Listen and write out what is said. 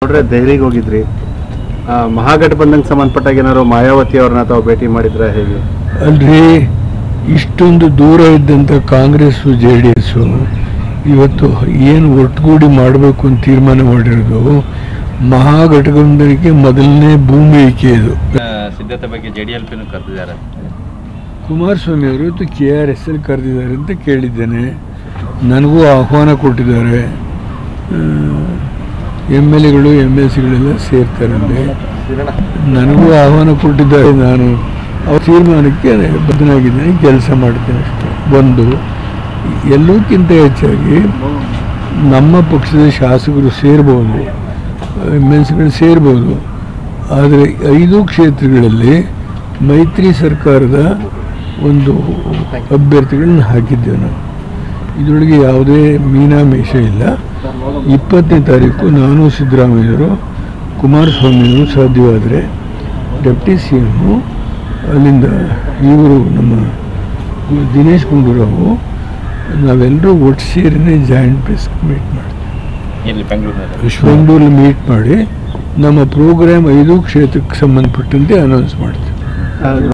ನೋಡ್ರೆ ದೆಹಲಿಗೆ ಹೋಗಿದ್ರಿ ಆ, ಮಹಾಗಠಬಂಧನ್ಗೆ ಸಂಬಂಧಪಟ್ಟಾಗ ಏನಾದ್ರು ಮಾಯಾವತಿ ಅವ್ರನ್ನ ತಾವು ಭೇಟಿ ಮಾಡಿದ್ರೆ ಹೇಗೆ ಅಲ್ರಿ ಇಷ್ಟೊಂದು ದೂರ ಇದ್ದಂಥ ಕಾಂಗ್ರೆಸ್ಸು ಜೆ ಡಿ ಎಸ್ಸು ಇವತ್ತು ಏನು ಒಟ್ಟುಗೂಡಿ ಮಾಡಬೇಕು ಅಂತ ತೀರ್ಮಾನ ಮಾಡಿರೋದು ಮಹಾಗಠಬಂಧನಕ್ಕೆ ಮೊದಲನೇ ಭೂಮಿಕೆ ಇದು ಸಿದ್ಧತೆ ಬಗ್ಗೆ ಜೆ ಡಿ ಎಲ್ ಪಿನೂ ಕರೆದಿದ್ದಾರೆ ಕುಮಾರಸ್ವಾಮಿ ಅವರು ಇವತ್ತು ಕೆ ಆರ್ ಎಸ್ ಅಲ್ಲಿ ಕರೆದಿದ್ದಾರೆ ಅಂತ ಕೇಳಿದ್ದೇನೆ ನನಗೂ ಆಹ್ವಾನ ಕೊಟ್ಟಿದ್ದಾರೆ ಎಮ್ ಎಲ್ ಎಗಳು ಎಮ್ ಎಲ್ ಸಿಗಳೆಲ್ಲ ಸೇರ್ತಾರಂತೆ ನನಗೂ ಆಹ್ವಾನ ಕೊಟ್ಟಿದ್ದಾರೆ ನಾನು ಅವ್ರ ತೀರ್ಮಾನಕ್ಕೆ ಬದ್ಧನಾಗಿದ್ದೇನೆ ಕೆಲಸ ಮಾಡ್ತೇನೆ ಅಷ್ಟೇ ಒಂದು ಎಲ್ಲಕ್ಕಿಂತ ಹೆಚ್ಚಾಗಿ ನಮ್ಮ ಪಕ್ಷದ ಶಾಸಕರು ಸೇರ್ಬೋದು ಎಮ್ ಎಲ್ ಸಿಗಳು ಸೇರ್ಬೋದು ಆದರೆ ಐದು ಕ್ಷೇತ್ರಗಳಲ್ಲಿ ಮೈತ್ರಿ ಸರ್ಕಾರದ ಒಂದು ಅಭ್ಯರ್ಥಿಗಳನ್ನ ಹಾಕಿದ್ದೇವೆ ನಾವು ಇದರೊಳಗೆ ಯಾವುದೇ ಮೀನಾಮೇಷ ಇಲ್ಲ ಇಪ್ಪತ್ತನೇ ತಾರೀಕು ನಾನು ಸಿದ್ದರಾಮಯ್ಯರು ಕುಮಾರಸ್ವಾಮಿಯವರು ಸಾಧ್ಯವಾದರೆ ಡೆಪ್ಟಿ ಸಿ ಎಮ್ಮು ಅಲ್ಲಿಂದ ಇವರು ನಮ್ಮ ದಿನೇಶ್ ಗುಂಡೂರಾವು ನಾವೆಲ್ಲರೂ ಒಟ್ಟು ಸೇರಿನೇ ಜಾಯಿಂಟ್ ಪ್ರೆಸ್ ಮೀಟ್ ಮಾಡ್ತೀವಿ ಇಲ್ಲಿ ಬೆಂಗಳೂರಿನಲ್ಲಿ ಬೆಂಗಳೂರಲ್ಲಿ ಮೀಟ್ ಮಾಡಿ ನಮ್ಮ ಪ್ರೋಗ್ರಾಮ್ ಐದು ಕ್ಷೇತ್ರಕ್ಕೆ ಸಂಬಂಧಪಟ್ಟಂತೆ ಅನೌನ್ಸ್ ಮಾಡ್ತೀವಿ ಆ,